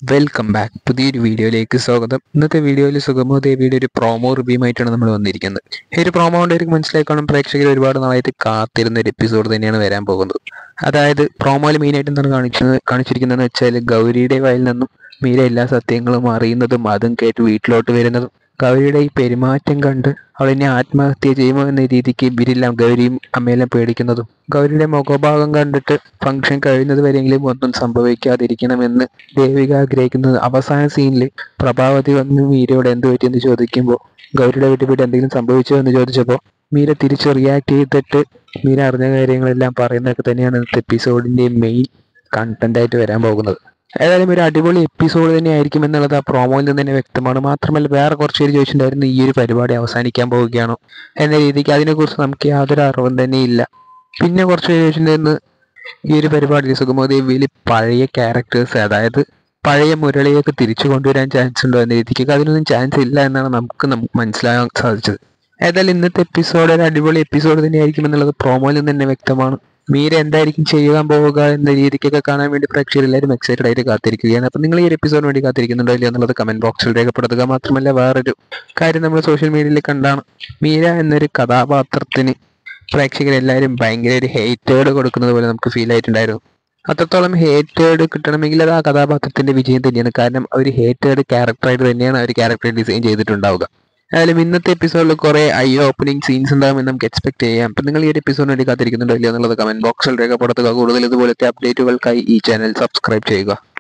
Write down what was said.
welcome back പുതിയൊരു വീഡിയോയിലേക്ക് സ്വാഗതം ഇന്നത്തെ വീഡിയോയിൽ സുഗമോ ദേവിയുടെ ഒരു പ്രോമോ റിവ്യൂമായിട്ടാണ് നമ്മൾ വന്നിരിക്കുന്നത് ഈ ഒരു പ്രോമോ കൊണ്ടവർക്ക് മനസ്സിലാക്കണം പ്രേക്ഷകർ ഒരുപാട് നാളായിട്ട് കാത്തിരുന്ന ഒരു എപ്പിസോഡ് തന്നെയാണ് വരാൻ പോകുന്നത് അതായത് പ്രോമോയിൽ മെയിനായിട്ട് എന്താണ് കാണിക്കുന്നത് കാണിച്ചിരിക്കുന്നതെന്ന് വെച്ചാൽ ഗൗരിയുടെ വായിൽ നിന്നും മീര എല്ലാ സത്യങ്ങളും അറിയുന്നതും അതും കേട്ട് വീട്ടിലോട്ട് വരുന്നതും ഗൗരിയുടെ ഈ പെരുമാറ്റം കണ്ട് അവൾ ഇനി ആത്മഹത്യ ചെയ്യുമോ എന്ന രീതിക്ക് ഇവരെല്ലാം ഗൗരിയും അമ്മയെല്ലാം പേടിക്കുന്നതും ഗൗരിയുടെ മുഖഭാഗം കണ്ടിട്ട് ഫംഗ്ഷൻ കഴിയുന്നത് വരെയെങ്കിലും ഒന്നും സംഭവിക്കാതിരിക്കണമെന്ന് ദേവിക ആഗ്രഹിക്കുന്നത് അവസാന സീനിൽ പ്രഭാവതി വന്ന് മീരയോട് എന്ത് പറ്റിയെന്ന് ചോദിക്കുമ്പോൾ ഗൗരിയുടെ വീട്ടിൽ പോയിട്ട് എന്തെങ്കിലും സംഭവിച്ചോ എന്ന് ചോദിച്ചപ്പോൾ മീര തിരിച്ച് റിയാക്ട് ചെയ്തിട്ട് മീര അറിഞ്ഞ കാര്യങ്ങളെല്ലാം പറയുന്നതൊക്കെ തന്നെയാണ് ഇന്നത്തെ എപ്പിസോഡിന്റെ മെയിൻ കണ്ടന്റ് ആയിട്ട് വരാൻ പോകുന്നത് ഏതായാലും ഒരു അടിപൊളി എപ്പിസോഡ് തന്നെ ആയിരിക്കും എന്നുള്ളത് ആ പ്രോമോയിൽ നിന്ന് തന്നെ വ്യക്തമാണ് മാത്രമല്ല വേറെ കുറച്ച് പേര് ചോദിച്ചിട്ടുണ്ടായിരുന്നു ഈ ഒരു പരിപാടി അവസാനിക്കാൻ പോവുകയാണോ എന്ന രീതിക്ക് അതിനെക്കുറിച്ച് നമുക്ക് യാതൊരു അറിവും തന്നെ ഇല്ല പിന്നെ കുറച്ച് പേര് ചോദിച്ചിട്ടുണ്ടായിരുന്നു ഈ ഒരു പരിപാടിയിൽ സുഗമദേവിയിൽ പഴയ ക്യാരക്ടേഴ്സ് അതായത് പഴയ മുരളിയൊക്കെ തിരിച്ചു കൊണ്ടുവരാൻ ചാൻസ് ഉണ്ടോ എന്ന രീതിക്ക് അതിനൊന്നും ചാൻസ് ഇല്ല എന്നാണ് നമുക്ക് നം- മനസ്സിലാകാൻ സാധിച്ചത് ഏതായാലും ഇന്നത്തെ എപ്പിസോഡ് ഒരു അടിപൊളി എപ്പിസോഡ് തന്നെയായിരിക്കും എന്നുള്ളത് പ്രോമോയിൽ നിന്ന് തന്നെ വ്യക്തമാണ് മീര എന്തായിരിക്കും ചെയ്യാൻ പോവുക എന്ന രീതിക്കൊക്കെ കാണാൻ വേണ്ടി പ്രേക്ഷകർ എല്ലാവരും എക്സൈറ്റഡ് ആയിട്ട് കാത്തിരിക്കുകയാണ് അപ്പം നിങ്ങൾ ഈ ഒരു എപ്പിസോഡിന് വേണ്ടി കാത്തിരിക്കുന്നുണ്ടോ ഇല്ലയോ എന്നുള്ളത് കമന്റ് ബോക്സിൽ രേഖപ്പെടുത്തുക മാത്രമല്ല വേറൊരു കാര്യം നമ്മൾ സോഷ്യൽ മീഡിയയിൽ കണ്ടാണ് മീര എന്നൊരു കഥാപാത്രത്തിന് പ്രേക്ഷകരെല്ലാവരും ഭയങ്കര ഒരു ഹേറ്റേഡ് കൊടുക്കുന്നത് പോലെ നമുക്ക് ഫീൽ ആയിട്ടുണ്ടായിരുന്നു അത്രത്തോളം ഹേറ്റേഡ് കിട്ടണമെങ്കിൽ അത് ആ കഥാപാത്രത്തിന്റെ വിജയം തന്നെയാണ് കാരണം അവർ ഹേറ്റേഡ് ക്യാരക്ടറായിട്ട് തന്നെയാണ് അവർ ക്യാരക്ടർ ഡിസൈൻ ചെയ്തിട്ടുണ്ടാവുക ഏതായാലും ഇന്നത്തെ എപ്പിസോഡിൽ കുറെ ഐ ഓപ്പണിംഗ് സീൻസ് ഉണ്ടാകുമെന്ന് നമുക്ക് എക്സ്പെക്ട് ചെയ്യാം അപ്പം നിങ്ങൾ ഈ ഒരു എപ്പിസോഡിന് വേണ്ടി കാത്തിരിക്കുന്നുണ്ടോ ഇല്ലയോ എന്നുള്ളത് കമന്റ് ബോക്സിൽ രേഖപ്പെടുത്തുക കൂടുതൽ ഇതുപോലത്തെ അപ്ഡേറ്റുകൾക്കായി ഈ ചാനൽ സബ്സ്ക്രൈബ് ചെയ്യുക